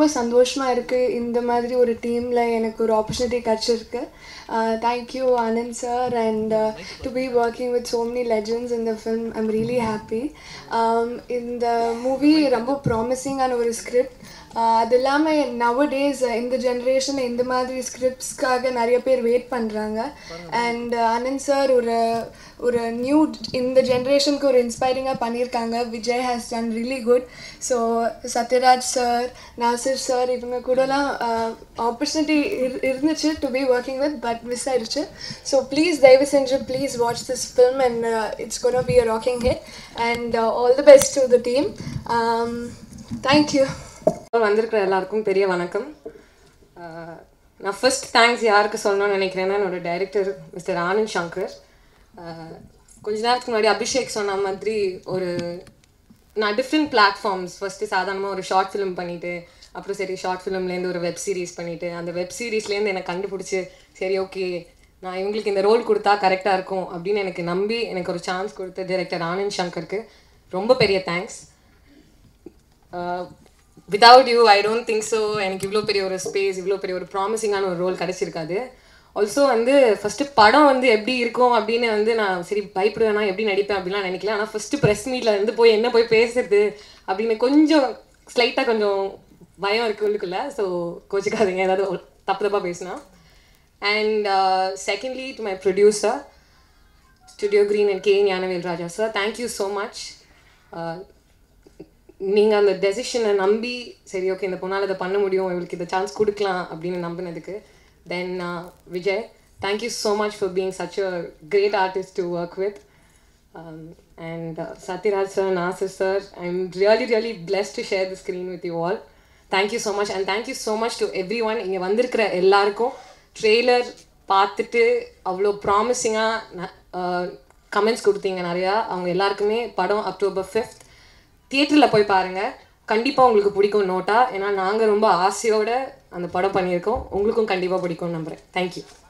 ரொம்ப சந்தோஷமாக இருக்குது இந்த மாதிரி ஒரு டீமில் எனக்கு ஒரு ஆப்பர்ச்சுனிட்டி கிடச்சிருக்கு thank you Anand sir and to be working with so many legends in the film i'm really happy um, இந்த மூவி ரொம்ப ப்ராமிசிங்கான ஒரு ஸ்கிரிப்ட் அது இல்லாமல் நவ டேஸ் இந்த ஜென்ரேஷனில் இந்த மாதிரி ஸ்கிரிப்ட்ஸ்க்காக நிறைய பேர் வெயிட் பண்ணுறாங்க அண்ட் ஆனந்த் சார் ஒரு ஒரு நியூ இந்த ஜென்ரேஷனுக்கு ஒரு இன்ஸ்பைரிங்காக பண்ணியிருக்காங்க Vijay has done really good so Sathyaraj sir Nassar sir இவங்க கூடலாம் ஆப்பர்ச்சுனிட்டி இருந்துச்சு to be working with but miss ஆயிடுச்சு ஸோ ப்ளீஸ் தயவு செஞ்சு please watch this film and it's gonna be a rocking hit and all the best to the team thank you வந்திருக்கிற எல்லாருக்கும் பெரிய வணக்கம் ஆஹ் நான் ஃபர்ஸ்ட் தேங்க்ஸ் யாருக்கு சொல்லணும்னு நினைக்கிறேன்னா என்னோட director mister Anand Shankar ah கொஞ்ச நேரத்துக்கு முன்னாடி அபிஷேக் சொன்ன மாதிரி ஒரு நான் டிஃப்ரெண்ட் பிளாட்ஃபார்ம்ஸ் ஃபஸ்ட்டு சாதாரணமாக ஒரு ஷார்ட் ஃபிலிம் பண்ணிவிட்டு அப்புறம் சரி ஷார்ட் ஃபிலிம்லேருந்து ஒரு வெப் சீரிஸ் பண்ணிவிட்டு அந்த வெப் சீரிஸ்லேருந்து எனக்கு கண்டுபிடிச்சி சரி ஓகே நான் இவங்களுக்கு இந்த ரோல் கொடுத்தா கரெக்டாக இருக்கும் அப்படின்னு எனக்கு நம்பி எனக்கு ஒரு சான்ஸ் கொடுத்த டைரக்டர் ஆனந்த் சங்கருக்கு ரொம்ப பெரிய thanks without you I don't think so எனக்கு இவ்வளோ பெரிய ஒரு ஸ்பேஸ் இவ்வளோ பெரிய ஒரு ப்ராமிசிங்கான ஒரு ரோல் கிடச்சிருக்காது ஆல்சோ வந்து ஃபஸ்ட்டு படம் வந்து எப்படி இருக்கும் அப்படின்னு வந்து நான் சரி பயப்படுவேனா எப்படி நடிப்பேன் அப்படிலாம் நினைக்கல ஆனால் ஃபஸ்ட்டு ப்ரெஸ் மீட்டில் வந்து போய் என்ன போய் பேசுறது அப்படின்னு கொஞ்சம் ஸ்லைட்டாக கொஞ்சம் பயம் இருக்கு உள்ளுக்குள்ள ஸோ கோச்சிக்காதீங்க ஏதாவது தப்பு தப்பாக பேசினா and secondly to my producer studio green and K Gnanavel Raja sir thank you so much நீங்கள் அந்த டெசிஷனை நம்பி சரி ஓகே இந்த பொண்ணால் இதை பண்ண முடியும் இவளுக்கு இந்த சான்ஸ் கொடுக்கலாம் அப்படின்னு நம்பினதுக்கு then Vijay thank you so much for being such a great artist to work with and Sathyaraj sir Nassar sir I am really really bless to share the screen with you all thank you so much and thank you so much to everyone இங்கே வந்திருக்கிற எல்லாருக்கும் trailer பார்த்துட்டு அவ்வளோ ப்ராமிசிங்காக comments கொடுத்தீங்க நிறையா அவங்க எல்லாருக்குமே படம் அக்டோபர் ஃபிஃப்த் தியேட்டரில் போய் பாருங்கள் கண்டிப்பாக உங்களுக்கு பிடிக்கும் நோட்டா ஏன்னா நாங்கள் ரொம்ப ஆசையோடு அந்த படம் பண்ணியிருக்கோம் உங்களுக்கும் கண்டிப்பாக பிடிக்கும்னு நம்புகிறேன் தேங்க்யூ